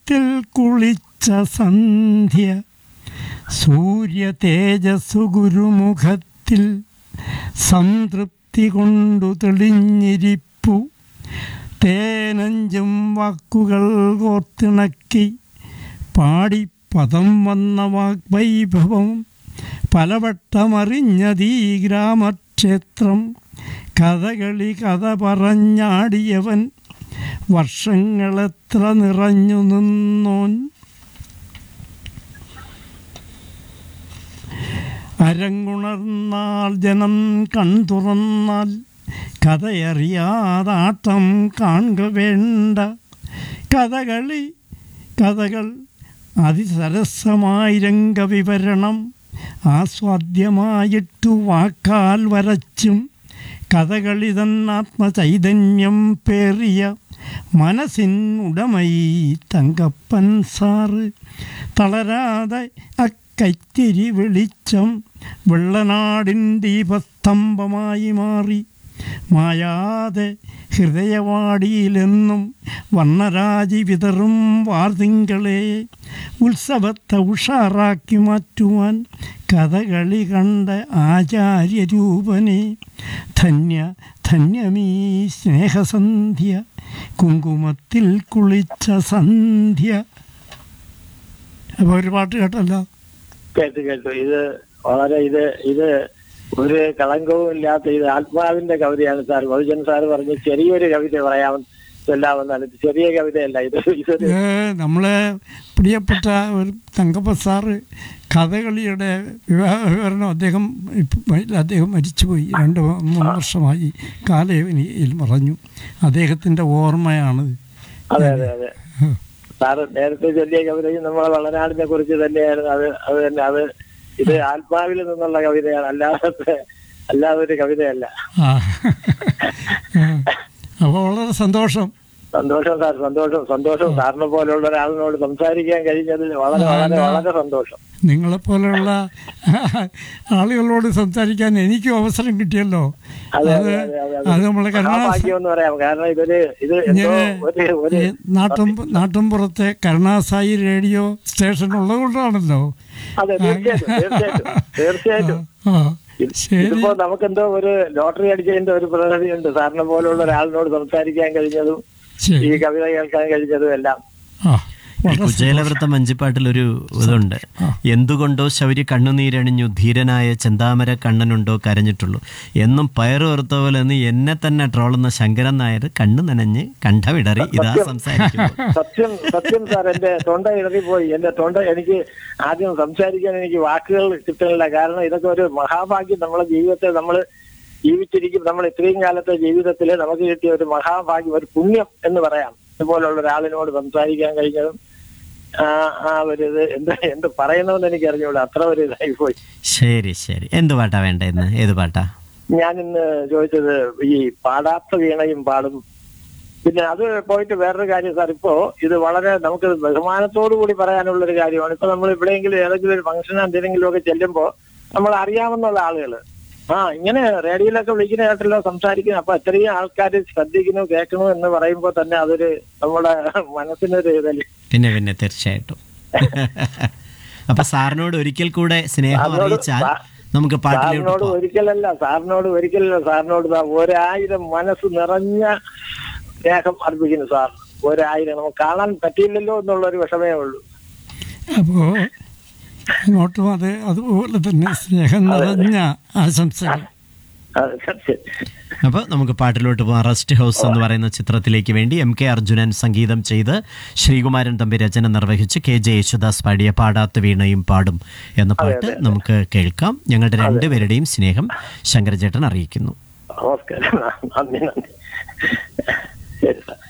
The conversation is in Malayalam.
കുങ്കുമത്തിൽ കുളിച്ച സന്ധ്യ സൂര്യ തേജസ്സു ഗുരുമുഖത്തിൽ സംതൃപ്തി കൊണ്ടു തെളിഞ്ഞിരിപ്പു തേനഞ്ചും വാക്കുകൾ കോർത്തിണക്കി പാടി പദം വന്ന വാഗ്വൈഭവം പലവട്ടമറിഞ്ഞതീ ഗ്രാമക്ഷേത്രം കഥകളി കഥ പറഞ്ഞാടിയവൻ വർഷങ്ങളെത്ര നിറഞ്ഞു നിന്നോൻ അരങ്ങുണർന്നാൽ ജനം കൺതുറന്നാൽ കഥയറിയാതാട്ടം കാണുക വേണ്ട കഥകളി കഥകൾ അതിസരസമായി രംഗവിവരണം ആസ്വാദ്യമായിട്ടു വാക്കാൽ വരച്ചും കഥകളി തന്നാത്മചൈതന്യം പേറിയ മനസ്സിൻ ഉടമയി തങ്കപ്പൻ സാറ് തളരാതെ അക്കൈത്തിരി വെളിച്ചം വെള്ളനാടിൻ ദീപസ്തംഭമായി മാറി മായാതെ ഹൃദയവാടിയിലെന്നും വർണ്ണരാജി വിതറും വാർതിങ്കളെ ഉത്സവത്തെ ഉഷാറാക്കി മാറ്റുവാൻ കഥകളി കണ്ട ആചാര്യരൂപനെ ധന്യ ധന്യമീ സ്നേഹസന്ധ്യ കുങ്കുമത്തിൽ കുളിച്ച സന്ധ്യ അപ്പോൾ ഒരു പാട്ട് കേട്ടല്ലോ കേട്ടു കേട്ടു ഇത് വളരെ ഇത് ഇത് ഒരു കളങ്കവും ഇല്ലാത്ത ഇത് ആത്മാവിന്റെ കവിതയാണ് സാർ ബഹുജൻ സാർ പറഞ്ഞ് ചെറിയൊരു കവിത പറയാമെന്ന് ചൊല്ലാമെന്നാണ് ഇത് ചെറിയ കവിതയല്ല ഇത് ഇതൊരു ഇത് നമ്മളെ പ്രിയപ്പെട്ട ഒരു തങ്കപ്പ സാറ് കഥകളിയുടെ വിവാഹ വിവരണം അദ്ദേഹം ഇപ്പ- അദ്ദേഹം മരിച്ചുപോയി രണ്ട് മൂന്ന് വർഷമായി കാലയവനിയിൽ മറഞ്ഞു അദ്ദേഹത്തിൻ്റെ ഓർമ്മയാണിത് അതെ അതെ അതെ സാറ് നേരത്തെ ചൊല്ലിയ കവിതയും നമ്മളെ വളനാടിനെ കുറിച്ച് തന്നെയായിരുന്നു അത് അത് തന്നെ അത് ഇത് ആത്മാവിൽ നിന്നുള്ള കവിതയാണ് അല്ലാതെ അല്ലാതെ ഒരു കവിതയല്ല ആ അപ്പോൾ വളരെ സന്തോഷം സന്തോഷം സാർ സന്തോഷം സന്തോഷം സാറിനെ പോലെയുള്ള ഒരാളിനോട് സംസാരിക്കാൻ കഴിഞ്ഞതിൽ വളരെ വളരെ വളരെ സന്തോഷം നിങ്ങളെപ്പോലെയുള്ള ആളുകളോട് സംസാരിക്കാൻ എനിക്കും അവസരം കിട്ടിയല്ലോ അതെ അത് അതെ അതെ അതെ അത് നമ്മളെ കരുണാസ ഭാഗ്യം എന്ന് പറയാം കാരണം ഇതൊരു ഇത് എന്തോ ഇങ്ങനെ ഒരു ഒരു ഈ നാട്ടും നാട്ടുംപുറത്തെ കരുണാസായി റേഡിയോ സ്റ്റേഷൻ ഉള്ളതുകൊണ്ടാണല്ലോ അതെ തീർച്ചയായിട്ടും തീർച്ചയായിട്ടും തീർച്ചയായിട്ടും ആ ഇത് ശരി ഇതിപ്പോ നമുക്കെന്തോ ഒരു ലോട്ടറി അടിച്ചതിന്റെ ഒരു പ്രകൃതിയുണ്ട് സാറിനെ പോലുള്ള ഒരാളിനോട് സംസാരിക്കാൻ കഴിഞ്ഞതും ഈ ശരി കവിത കേൾക്കാൻ കഴിഞ്ഞതും എല്ലാം ആ വളരെ കുചേലവൃത്ത മഞ്ചിപ്പാട്ടിൽ ഒരു ഇതുണ്ട് എന്തുകൊണ്ടോ ശൗര്യ കണ്ണുനീരണിഞ്ഞു ധീരനായ ചെന്താമര കണ്ണനുണ്ടോ കരഞ്ഞിട്ടുള്ളൂ എന്നും പയറ് ഓർത്ത പോലെ എന്ന് എന്നെ തന്നെ ട്രോളുന്ന ശങ്കരൻ നായർ കണ്ണു നനഞ്ഞ് കണ്ഠവിടറി ഇതാ സംസാരിക്കുന്നു സത്യം സത്യം സാർ എന്റെ തൊണ്ട ഇടറിപ്പോയി എന്റെ തൊണ്ട എനിക്ക് ആദ്യം സംസാരിക്കാൻ എനിക്ക് വാക്കുകൾ കിട്ടുന്നില്ല കാരണം ഇതൊക്കെ ഒരു മഹാഭാഗ്യം നമ്മളെ ജീവിതത്തെ നമ്മൾ ജീവിച്ചിരിക്കും നമ്മൾ ഇത്രയും കാലത്തെ ജീവിതത്തിൽ നമുക്ക് കിട്ടിയ ഒരു മഹാഭാഗ്യം ഒരു പുണ്യം എന്ന് പറയാം ഇതുപോലുള്ള ഒരാളിനോട് സംസാരിക്കാൻ കഴിഞ്ഞതും ആ ആ ഒരു ഇത് എന്ത് എന്ത് പറയണമെന്ന് എനിക്ക് അറിഞ്ഞൂടാ അത്ര ഒരു ഇതായി പോയി ശരി ശരി എന്ത് പാട്ടാ വേണ്ട ഇന്ന് ഏത് പാട്ടാ ഞാൻ ഇന്ന് ചോദിച്ചത് ഈ പാടാത്ത വീണയും പാടും പിന്നെ അത് പോയിട്ട് വേറൊരു കാര്യം സാർ ഇപ്പോ ഇത് വളരെ നമുക്ക് ബഹുമാനത്തോടു കൂടി പറയാനുള്ള ഒരു കാര്യമാണ് ഇപ്പൊ നമ്മൾ എവിടെയെങ്കിലും ഏതെങ്കിലും ഒരു ഫംഗ്ഷൻ എന്തെങ്കിലും ഒക്കെ ചെല്ലുമ്പോ നമ്മൾ അറിയാവുന്ന ആളുകൾ ആ ഇങ്ങനെ റേഡിയോയിലൊക്കെ വിളിക്കുന്ന കേട്ടല്ലോ സംസാരിക്കുന്നു അപ്പൊ അത്രയും ആൾക്കാർ ശ്രദ്ധിക്കുന്നു കേൾക്കുന്നു എന്ന് പറയുമ്പോൾ തന്നെ അതൊരു നമ്മുടെ മനസ്സിനൊരു ഇതല്ലേ പിന്നെ പിന്നെ തീർച്ചയായിട്ടും അപ്പൊ സാറിനോട് ഒരിക്കൽ കൂടെ സ്നേഹം സാറിനോട് അറിയിച്ചാൽ സാ- നമുക്ക് പാട്ടിലോട്ട് സാറിനോട് പോവാം ഒരിക്കലല്ല സാറിനോട് ഒരിക്കലല്ല സാറിനോട് ദാ ഒരായിരം മനസ്സ് നിറഞ്ഞ സ്നേഹം അർപ്പിക്കുന്നു സാർ ഒരായിരം നമുക്ക് കാണാൻ പറ്റിയില്ലല്ലോ എന്നുള്ള ഒരു വിഷമേ ഉള്ളൂ അപ്പോൾ അങ്ങോട്ടും അത് അതുപോലെ തന്നെ സ്നേഹം നിറഞ്ഞ ആശംസകൾ അത് സത്യം. അപ്പൊ നമുക്ക് പാട്ടിലോട്ട് പോകാം റെസ്റ്റ് ഹൗസ് എന്ന് പറയുന്ന ചിത്രത്തിലേക്ക് വേണ്ടി എം കെ അർജുനൻ സംഗീതം ചെയ്ത് ശ്രീകുമാരൻ തമ്പി രചന നിർവഹിച്ച് കെ ജെ യേശുദാസ് പാടിയ പാടാത്ത വീണയും പാടും എന്ന പാട്ട് നമുക്ക് കേൾക്കാം ഞങ്ങളുടെ രണ്ടുപേരുടെയും സ്നേഹം ശങ്കരചേട്ടൻ അറിയിക്കുന്നു നമസ്കാരം നന്ദി നന്ദി ശരി സാർ